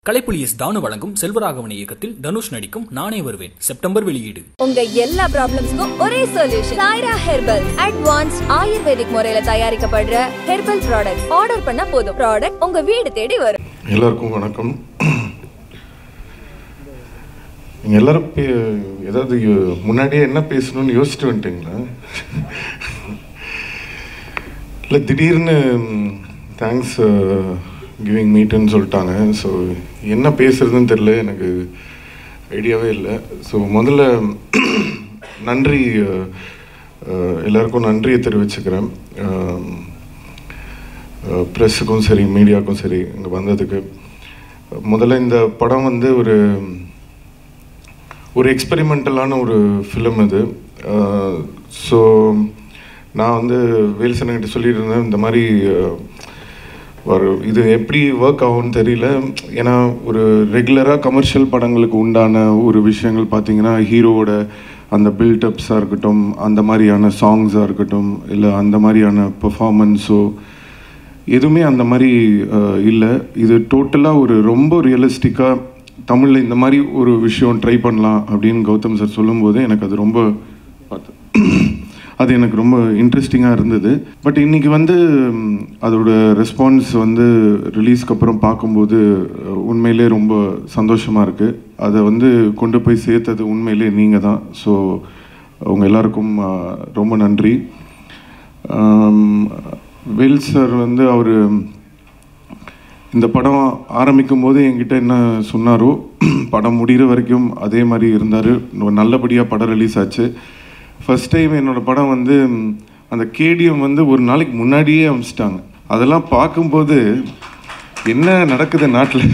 Kalaipuli S தானு வழங்கும் செல்வராகவன் இயக்கத்தில் தனுஷ் நடிக்கும் நானே வருவேன் செப்டம்பர் வெளியீடு உங்க எல்லா ப்ராப்ளம்ஸ்க்கும் ஒரே solution Saira herbal advance Ayurvedic முறையில தயாரிக்கப்படுற ஹெர்பல் ப்ராடக்ட் ஆர்டர் பண்ணா போதும் ப்ராடக்ட் உங்க வீடு தேடி வரும் எல்லாருக்கும் வணக்கம் நீங்கள் எல்லாரும் பே ஏதாவது யோ- முன்னாடியே என்ன பேசணும்னு யோசிச்சுட்டு வந்துட்டீங்களா இல்லை திடீர்னு தேங்க்ஸ் கிவிங் மீட்டுன்னு சொல்லிட்டாங்க ஸோ என்ன பேசுறதுன்னு தெரில எனக்கு ஐடியாவே இல்லை ஸோ முதல்ல நன்றி அஹ், அஹ், எல்லாருக்கும் நன்றியை தெரிவிச்சுக்கிறேன் ப்ரெஸ்ஸுக்கும் சரி மீடியாவுக்கும் சரி இங்கே வந்ததுக்கு முதல்ல இந்த படம் வந்து ஒரு ஒரு எக்ஸ்பெரிமெண்டலான ஒரு ஃபிலிம் இது ஸோ நான் வந்து வேல்சனங்கிட்ட சொல்லிட்டு இருந்தேன் இந்த மாதிரி அஹ், ஒரு இது எப்படி ஒர்க் ஆகும்னு தெரியல ஏன்னா ஒரு ரெகுலராக கமர்ஷியல் படங்களுக்கு உண்டான ஒரு விஷயங்கள் பார்த்தீங்கன்னா ஹீரோவோட அந்த பில்டப்ஸாக இருக்கட்டும் அந்த மாதிரியான சாங்ஸாக இருக்கட்டும் இல்லை அந்த மாதிரியான பெர்ஃபார்மன்ஸோ எதுவுமே அந்த மாதிரி இல்லை இது டோட்டலாக ஒரு ரொம்ப ரியலிஸ்டிக்காக தமிழில் இந்த மாதிரி ஒரு விஷயம் ட்ரை பண்ணலாம் அப்படின்னு கௌதம் சார் சொல்லும்போது எனக்கு அது ரொம்ப பார்த்து அது எனக்கு ரொம்ப இன்ட்ரெஸ்டிங்காக இருந்தது பட் இன்னைக்கு வந்து ம், அதோட ரெஸ்பான்ஸ் வந்து ரிலீஸ்க்கு அப்புறம் பார்க்கும்போது அஹ், உண்மையிலே ரொம்ப சந்தோஷமாக இருக்குது அதை வந்து கொண்டு போய் சேர்த்தது உண்மையிலே நீங்கள் தான் ஸோ உங்கள் எல்லாருக்கும் அஹ், ரொம்ப நன்றி ஆம், வேல் சார் வந்து அவர் இந்த படம் ஆரம்பிக்கும் போது என்கிட்ட என்ன சொன்னாரோ படம் முடிகிற வரைக்கும் அதே மாதிரி இருந்தார் நல்லபடியாக படம் ரிலீஸ் ஆச்சு ஃபர்ஸ்ட் டைம் என்னோட படம் வந்து ம், அந்த கேடிஎம் வந்து ஒரு நாளைக்கு முன்னாடியே அமைச்சிட்டாங்க அதெல்லாம் பார்க்கும்போது என்ன நடக்குது நாட்டில்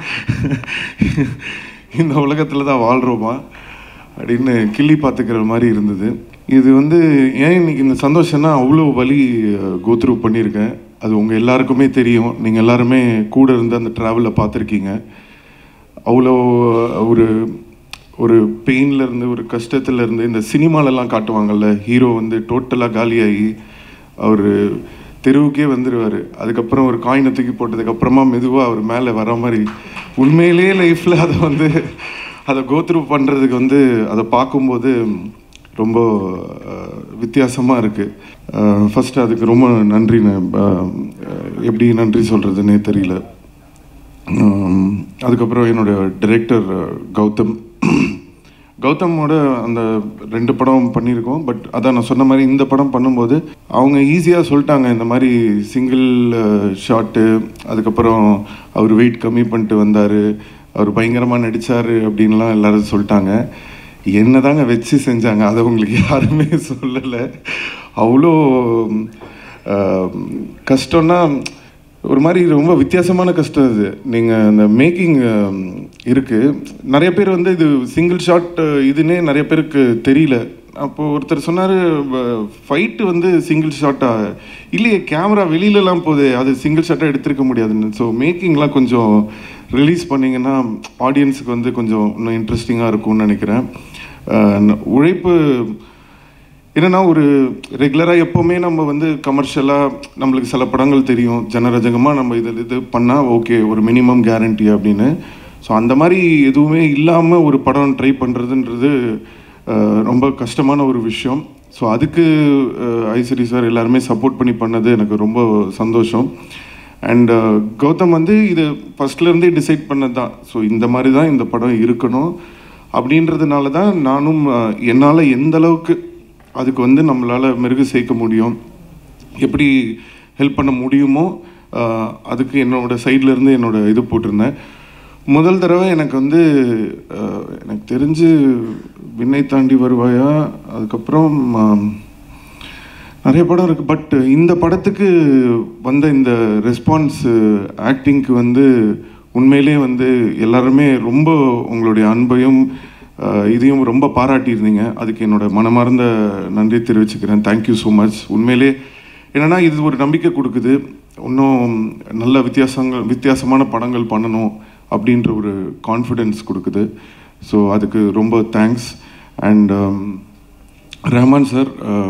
இந்த உலகத்தில் தான் வாழ்கிறோமா அப்படின்னு கிள்ளி பார்த்துக்கிற மாதிரி இருந்தது இது வந்து ஏன் இன்னைக்கு இந்த சந்தோஷம்னா அவ்வளோ வலி கோத்ரூ பண்ணியிருக்கேன் அது உங்கள் எல்லாருக்குமே தெரியும் நீங்கள் எல்லாருமே கூட இருந்து அந்த ட்ராவலில் பார்த்துருக்கீங்க அவ்வளோ ஒரு ஒரு பெயின்ல இருந்து ஒரு கஷ்டத்துல இருந்து இந்த சினிமாலெல்லாம் காட்டுவாங்கல்ல ஹீரோ வந்து டோட்டலாக காலியாகி அவர் தெருவுக்கே வந்துடுவார் அதுக்கப்புறம் ஒரு காயினை தூக்கி போட்டதுக்கப்புறமா மெதுவாக அவர் மேலே வர மாதிரி உண்மையிலேயே லைஃப்பில் அதை வந்து அதை கோத்ரூ பண்ணுறதுக்கு வந்து அதை பார்க்கும்போது ரொம்ப வித்தியாசமாக இருக்குது ஃபஸ்ட்டு அதுக்கு ரொம்ப நன்றி எப்படி நன்றி சொல்கிறதுனே தெரியல ஆம், அதுக்கப்புறம் என்னோட டைரக்டர் கௌதம் கௌதமோட அந்த ரெண்டு படம் பண்ணியிருக்கோம் பட் அதான் நான் சொன்ன மாதிரி இந்த படம் பண்ணும்போது அவங்க ஈஸியாக சொல்லிட்டாங்க இந்த மாதிரி சிங்கிள் ஷாட்டு அதுக்கப்புறம் அவர் வெயிட் கம்மி பண்ணிட்டு வந்தார் அவர் பயங்கரமாக நடித்தார் அப்படின்லாம் எல்லாரும் சொல்லிட்டாங்க என்னதாங்க வச்சு செஞ்சாங்க அதை உங்களுக்கு யாருமே சொல்லலை அவ்வளோ ஆஹ், கஷ்டம்னா ஒரு மாதிரி ரொம்ப வித்தியாசமான கஷ்டம் இது நீங்கள் அந்த மேக்கிங் இருக்குது நிறைய பேர் வந்து இது சிங்கிள் ஷாட் இதுன்னே நிறைய பேருக்கு தெரியல அப்போது ஒருத்தர் சொன்னார் ஃபைட்டு வந்து சிங்கிள் ஷாட்டாக இல்லையே கேமரா வெளியிலலாம் போகுது அது சிங்கிள் ஷாட்டாக எடுத்திருக்க முடியாதுன்னு ஸோ மேக்கிங்லாம் கொஞ்சம் ரிலீஸ் பண்ணிங்கன்னா ஆடியன்ஸுக்கு வந்து கொஞ்சம் இன்னும் இன்ட்ரெஸ்டிங்காக இருக்கும்னு நினைக்கிறேன் அஹ் உழைப்பு என்னன்னா ஒரு ரெகுலராக எப்போவுமே நம்ம வந்து கமர்ஷியலாக நம்மளுக்கு சில படங்கள் தெரியும் ஜனரஜகமாக நம்ம இது இது பண்ணால் ஓகே ஒரு மினிமம் கேரண்டி அப்படின்னு ஸோ அந்த மாதிரி எதுவுமே இல்லாமல் ஒரு படம் ட்ரை பண்ணுறதுன்றது ரொம்ப கஷ்டமான ஒரு விஷயம் ஸோ அதுக்கு அஹ், ஐஸ்வரி சார் எல்லாருமே சப்போர்ட் பண்ணி பண்ணது எனக்கு ரொம்ப சந்தோஷம் அண்ட் கௌதம் வந்து இது ஃபர்ஸ்ட்லேருந்தே டிசைட் பண்ணது தான் ஸோ இந்த மாதிரி தான் இந்த படம் இருக்கணும் அப்படின்றதுனால தான் நானும் என்னால் எந்த அளவுக்கு அதுக்கு வந்து நம்மளால் மெருகு சேர்க்க முடியும் எப்படி ஹெல்ப் பண்ண முடியுமோ ஆஹ், அதுக்கு என்னோட சைடுல இருந்து என்னோட இது போட்டிருந்தேன் முதல் தடவை எனக்கு வந்து ஆஹ், எனக்கு தெரிஞ்சு விண்ணை தாண்டி வருவாயா அதுக்கப்புறம் ஆம், நிறைய படம் இருக்குது பட் இந்த படத்துக்கு வந்த இந்த ரெஸ்பான்ஸ் ஆக்டிங்க்கு வந்து உண்மையிலே வந்து எல்லாருமே ரொம்ப உங்களுடைய அன்பையும் அஹ், இதையும் ரொம்ப பாராட்டியிருந்தீங்க அதுக்கு என்னோட மனமார்ந்த நன்றி தெரிவிச்சுக்கிறேன் தேங்க்யூ ஸோ மச் உண்மையிலே என்னன்னா இது ஒரு நம்பிக்கை கொடுக்குது இன்னும் நல்ல வித்தியாசங்கள் வித்தியாசமான படங்கள் பண்ணணும் அப்படின்ற ஒரு கான்ஃபிடென்ஸ் கொடுக்குது ஸோ அதுக்கு ரொம்ப தேங்க்ஸ் அண்ட் ரஹ்மான் சார்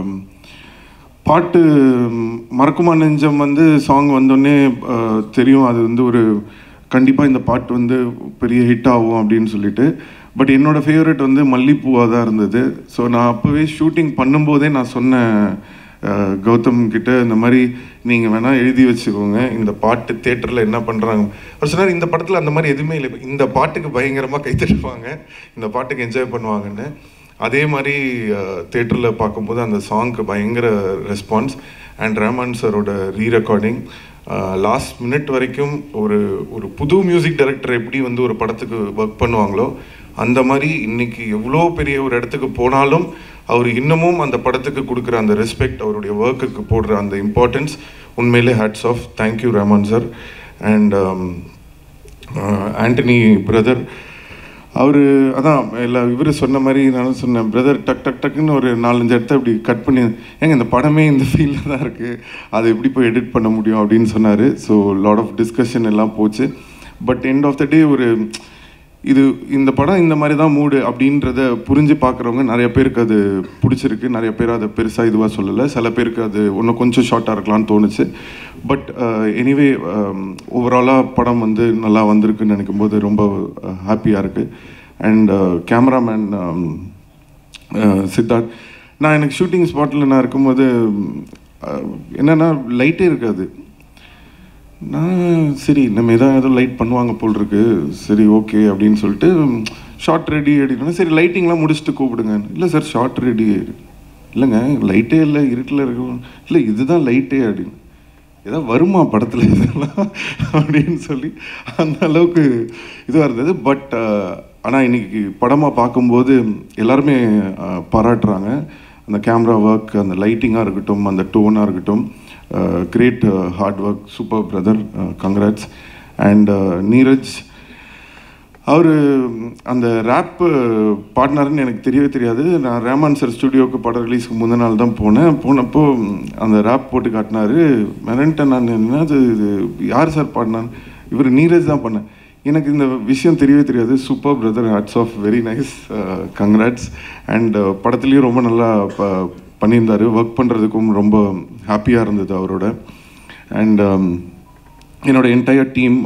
பாட்டு ம், மறக்குமா நெஞ்சம் வந்து சாங் வந்தோடனே அஹ், தெரியும் அது வந்து ஒரு கண்டிப்பாக இந்த பாட்டு வந்து பெரிய ஹிட் ஆகும் அப்படின்னு சொல்லிட்டு பட் என்னோட ஃபேவரட் வந்து மல்லிப்பூவாக தான் இருந்தது ஸோ நான் அப்போவே ஷூட்டிங் பண்ணும்போதே நான் சொன்னேன் அஹ், கௌதம் கிட்ட இந்த மாதிரி நீங்கள் வேணால் எழுதி வச்சுக்கோங்க இந்த பாட்டு தேட்டரில் என்ன பண்ணுறாங்க அவர் சொன்னார் இந்த படத்தில் அந்த மாதிரி எதுவுமே இல்லை இந்த பாட்டுக்கு பயங்கரமாக கைத்தட்டுவாங்க இந்த பாட்டுக்கு என்ஜாய் பண்ணுவாங்கன்னு அதே மாதிரி தேட்டரில் பார்க்கும்போது அந்த சாங்க்கு பயங்கர ரெஸ்பான்ஸ் அண்ட் ரஹ்மான் சாரோட ரீ ரெக்கார்டிங் லாஸ்ட் மினிட் வரைக்கும் ஒரு ஒரு புது மியூசிக் டைரக்டர் எப்படி வந்து ஒரு படத்துக்கு ஒர்க் பண்ணுவாங்களோ அந்த மாதிரி இன்னைக்கு எவ்வளோ பெரிய ஒரு இடத்துக்கு போனாலும் அவர் இன்னமும் அந்த படத்துக்கு கொடுக்குற அந்த ரெஸ்பெக்ட் அவருடைய ஒர்க்குக்கு போடுற அந்த இம்பார்ட்டன்ஸ் உண்மையிலே hats off thank you Rahman sir and Antony brother அவர் அதான் எல்லா இவர் சொன்ன மாதிரி நானும் சொன்னேன் பிரதர் டக் டக் டக்குன்னு ஒரு நாலஞ்சு இடத்த இப்படி கட் பண்ணி ஏங்க இந்த படமே இந்த ஃபீல்டில் தான் இருக்குது அதை எப்படி போய் எடிட் பண்ண முடியும் அப்படின்னு சொன்னார் ஸோ லாட் ஆஃப் டிஸ்கஷன் எல்லாம் போச்சு but end of the day ஒரு இது இந்த படம் இந்த மாதிரி தான் மூடு அப்படின்றத புரிஞ்சு பார்க்குறவங்க நிறைய பேருக்கு அது பிடிச்சிருக்கு நிறைய பேர் அதை பெருசாக இதுவாக சொல்லலை சில பேருக்கு அது இன்னும் கொஞ்சம் ஷார்ட்டாக இருக்கலாம்னு தோணுச்சு பட் எனிவே ஓவராலாக படம் வந்து நல்லா வந்திருக்குன்னு நினைக்கும் போது ரொம்ப ஹாப்பியாக இருக்குது அண்ட் கேமராமேன் சித்தார்த் நான் எனக்கு ஷூட்டிங் ஸ்பாட்டில் நான் இருக்கும்போது அஹ், என்னன்னா லைட்டே இருக்காது நான் சரி நம்ம எதாவது ஏதோ லைட் பண்ணுவாங்க போல் இருக்கு சரி ஓகே அப்படின்னு சொல்லிட்டு ஷார்ட் ரெடி அப்படின்னா சரி லைட்டிங்லாம் முடிச்சுட்டு கூப்பிடுங்க இல்லை சார் ஷார்ட் ரெடி இல்லைங்க லைட்டே இல்லை இருட்டில் இருக்கும் இல்லை இதுதான் லைட்டே அப்படின்னு ஏதோ வருமா படத்தில் இதெல்லாம் அப்படின்னு சொல்லி அந்த அளவுக்கு இதுவாக இருந்தது பட் ஆனால் இன்னைக்கு படமாக பார்க்கும்போது எல்லாருமே அஹ், பாராட்டுறாங்க அந்த கேமரா ஒர்க் அந்த லைட்டிங்காக இருக்கட்டும் அந்த டோனாக இருக்கட்டும் great hard work super brother congrats and Neeraj அவர் அந்த ரேப் பாடினாருன்னு எனக்கு தெரியவே தெரியாது நான் ரேமான் சார் ஸ்டுடியோவுக்கு படம் ரிலீஸ்க்கு முந்தின நாள் தான் போனேன் போனப்போ ம், அந்த ரேப் போட்டு காட்டினாரு மிரண்டேன் நான் என்னது இது யார் சார் பாடினான்னு இவர் நீரஜ் தான் பண்ணேன் எனக்கு இந்த விஷயம் தெரியவே தெரியாது super brother hats off very nice congrats and படத்துலேயும் ரொம்ப நல்லா ப பண்ணியிருந்தார் ஒர்க் பண்ணுறதுக்கும் ரொம்ப ஹாப்பியாக இருந்தது அவரோட அண்ட் என்னோட என்டையர் டீம்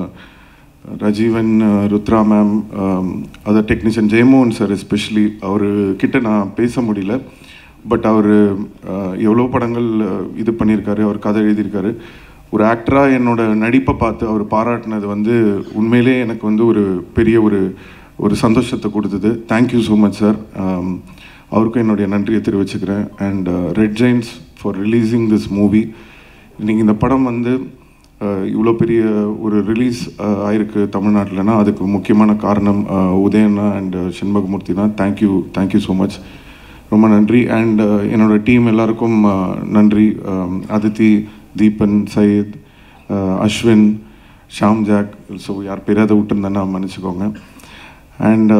ரஜீவன் அஹ், Rudra ma'am other technician Jeyamohan sir especially அவர் கிட்ட நான் பேச முடியல பட் அவர் எவ்வளோ படங்கள் அஹ், இது பண்ணியிருக்காரு அவர் கதை எழுதியிருக்காரு ஒரு ஆக்டராக என்னோட நடிப்பை பார்த்து அவர் பாராட்டினது வந்து உண்மையிலே எனக்கு வந்து ஒரு பெரிய ஒரு ஒரு சந்தோஷத்தை கொடுத்தது தேங்க்யூ ஸோ மச் சார் அவருக்கும் என்னுடைய நன்றியை தெரிவிச்சுக்கிறேன் and red giants for releasing this movie இன்னைக்கு இந்த படம் வந்து அஹ், இவ்வளோ பெரிய ஒரு ரிலீஸ் ஆயிருக்கு தமிழ்நாட்டில்னா அதுக்கு முக்கியமான காரணம் அஹ், உதயண்ணா அண்ட் சண்முகமூர்த்தி தான் தேங்க்யூ தேங்க்யூ ஸோ மச் ரொம்ப நன்றி அண்ட் என்னோட டீம் எல்லாருக்கும் அஹ், நன்றி அஹ், அதித்தி தீபன் சையத் அஹ், அஸ்வின் ஷாம் ஜாக் ஸோ யார் பெரியாத விட்டுருந்தேன்னா மன்னிச்சுக்கோங்க அண்ட்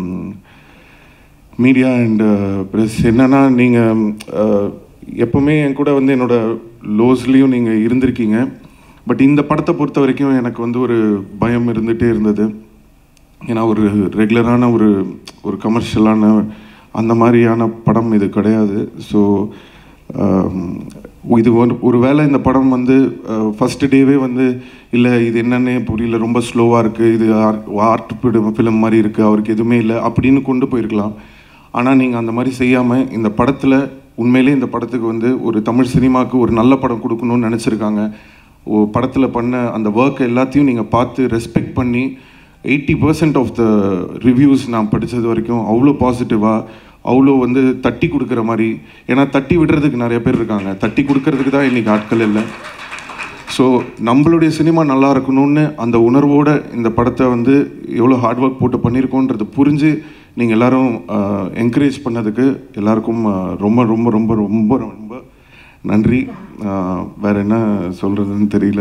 மீடியா அண்ட் ப்ரெஸ் என்னன்னா நீங்கள் எப்போவுமே என் கூட வந்து என்னோட லோஸ்லேயும் நீங்கள் இருந்திருக்கீங்க பட் இந்த படத்தை பொறுத்த வரைக்கும் எனக்கு வந்து ஒரு பயம் இருந்துகிட்டே இருந்தது ஏன்னா ஒரு ரெகுலரான ஒரு ஒரு கமர்ஷியலான அந்த மாதிரியான படம் இது கிடையாது ஸோ இது ஒரு ஒரு வேளை இந்த படம் வந்து ஃபஸ்ட்டு டேவே வந்து இல்லை இது என்னன்னே புரியல ரொம்ப ஸ்லோவாக இருக்குது இது ஆர்ட் ஃபிலிம் மாதிரி இருக்குது அவருக்கு எதுவுமே இல்லை அப்படின்னு கொண்டு போயிருக்கலாம் ஆனால் நீங்கள் அந்த மாதிரி செய்யாமல் இந்த படத்தில் உண்மையிலே இந்த படத்துக்கு வந்து ஒரு தமிழ் சினிமாவுக்கு ஒரு நல்ல படம் கொடுக்கணும்னு நினச்சிருக்காங்க ஓ படத்தில் பண்ண அந்த ஒர்க் எல்லாத்தையும் நீங்கள் பார்த்து ரெஸ்பெக்ட் பண்ணி eighty percent of the reviews நான் படித்தது வரைக்கும் அவ்வளோ பாசிட்டிவாக அவ்வளோ வந்து தட்டி கொடுக்குற மாதிரி ஏன்னா தட்டி விடுறதுக்கு நிறைய பேர் இருக்காங்க தட்டி கொடுக்கறதுக்கு தான் இன்றைக்கி ஆட்கள் இல்லை ஸோ நம்மளுடைய சினிமா நல்லா இருக்கணும்னு அந்த உணர்வோட இந்த படத்தை வந்து எவ்வளோ ஹார்ட் ஒர்க் போட்டு பண்ணியிருக்கோன்றது புரிஞ்சு நீங்கள் எல்லாரும் என்கரேஜ் பண்ணதுக்கு எல்லாருக்கும் அஹ், ரொம்ப ரொம்ப ரொம்ப ரொம்ப ரொம்ப நன்றி அஹ், வேற என்ன சொல்கிறதுன்னு தெரியல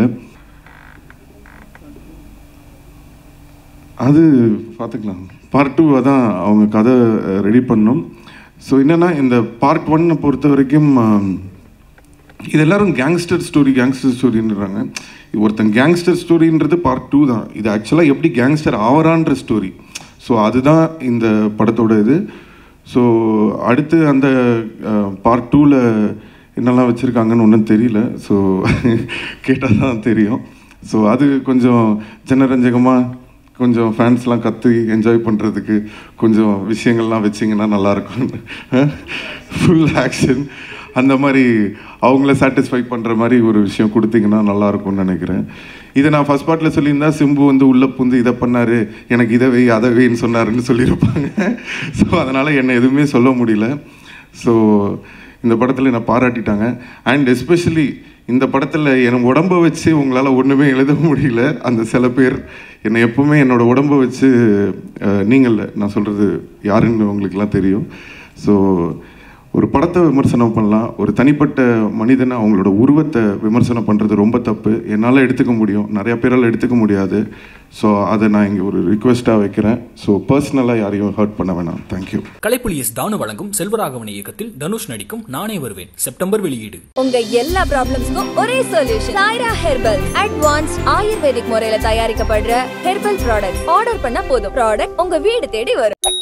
அது பார்த்துக்கலாம் பார்ட் டூ தான் அவங்க கதை ரெடி பண்ணோம் ஸோ என்னென்னா இந்த பார்ட் ஒன்னை பொறுத்த வரைக்கும் அஹ், இது எல்லாரும் கேங்ஸ்டர் ஸ்டோரி கேங்ஸ்டர் ஸ்டோரின்றாங்க இது ஒருத்தன் கேங்ஸ்டர் ஸ்டோரின்றது பார்ட் டூ தான் இது ஆக்சுவலாக எப்படி கேங்ஸ்டர் ஆவரான்ற ஸ்டோரி ஸோ அதுதான் இந்த படத்தோட இது ஸோ அடுத்து அந்த பார்ட் டூவில் என்னெல்லாம் வச்சுருக்காங்கன்னு ஒன்றும் தெரியல ஸோ கேட்டால் தான் தெரியும் ஸோ அது கொஞ்சம் ஜனரஞ்சகமாக கொஞ்சம் ஃபேன்ஸ்லாம் கற்று என்ஜாய் பண்ணுறதுக்கு கொஞ்சம் விஷயங்கள்லாம் வச்சிங்கன்னா நல்லாயிருக்கும் ஃபுல் ஆக்ஷன் அந்த மாதிரி அவங்கள சாட்டிஸ்ஃபை பண்ணுற மாதிரி ஒரு விஷயம் கொடுத்தீங்கன்னா நல்லாயிருக்கும்னு நினைக்கிறேன் இதை நான் ஃபஸ்ட் பார்ட்டில் சொல்லியிருந்தா சிம்பு வந்து உள்ளே புந்து இதை பண்ணார் எனக்கு இதை வை அதை வைன்னு சொன்னாருன்னு சொல்லியிருப்பாங்க ஸோ அதனால் என்னை எதுவுமே சொல்ல முடியல ஸோ இந்த படத்தில் என்னை பாராட்டிட்டாங்க அண்ட் எஸ்பெஷலி இந்த படத்தில் என் உடம்பை வச்சு உங்களால் ஒன்றுமே எழுத முடியல அந்த சில பேர் என்னை எப்பவுமே என்னோட உடம்பை வச்சு அஹ், நீங்கள் இல்ல, நான் சொல்கிறது யாருன்னு உங்களுக்குலாம் தெரியும் ஸோ ஒரு படத்தை விமர்சனம் பண்ணலாம் ஒரு தனிப்பட்ட மனிதனை அவங்களோட உருவத்தை விமர்சனம் பண்ணுறது ரொம்ப தப்பு என்னால் எடுத்துக்க முடியும் நிறைய பேரால் எடுத்துக்க முடியாது ஸோ அதை நான் இங்கே ஒரு ரிக்வெஸ்ட்டாக வைக்கிறேன் ஸோ பர்சனலாக யாரையும் ஹர்ட் பண்ண வேணாம் தேங்க்யூ கலைப்புலி எஸ் தானு வழங்கும் செல்வராகவன் இயக்கத்தில் தனுஷ் நடிக்கும் நானே வருவேன் செப்டம்பர் வெளியீடு உங்க எல்லா ப்ராப்ளம்ஸ்க்கும் ஒரே solution Saira herbal advance Ayurvedic முறையில தயாரிக்கப்படுற ஹெர்பல் ப்ராடக்ட் ஆர்டர் பண்ணா போதும் ப்ராடக்ட் உங்க வீடு தேடி வரும்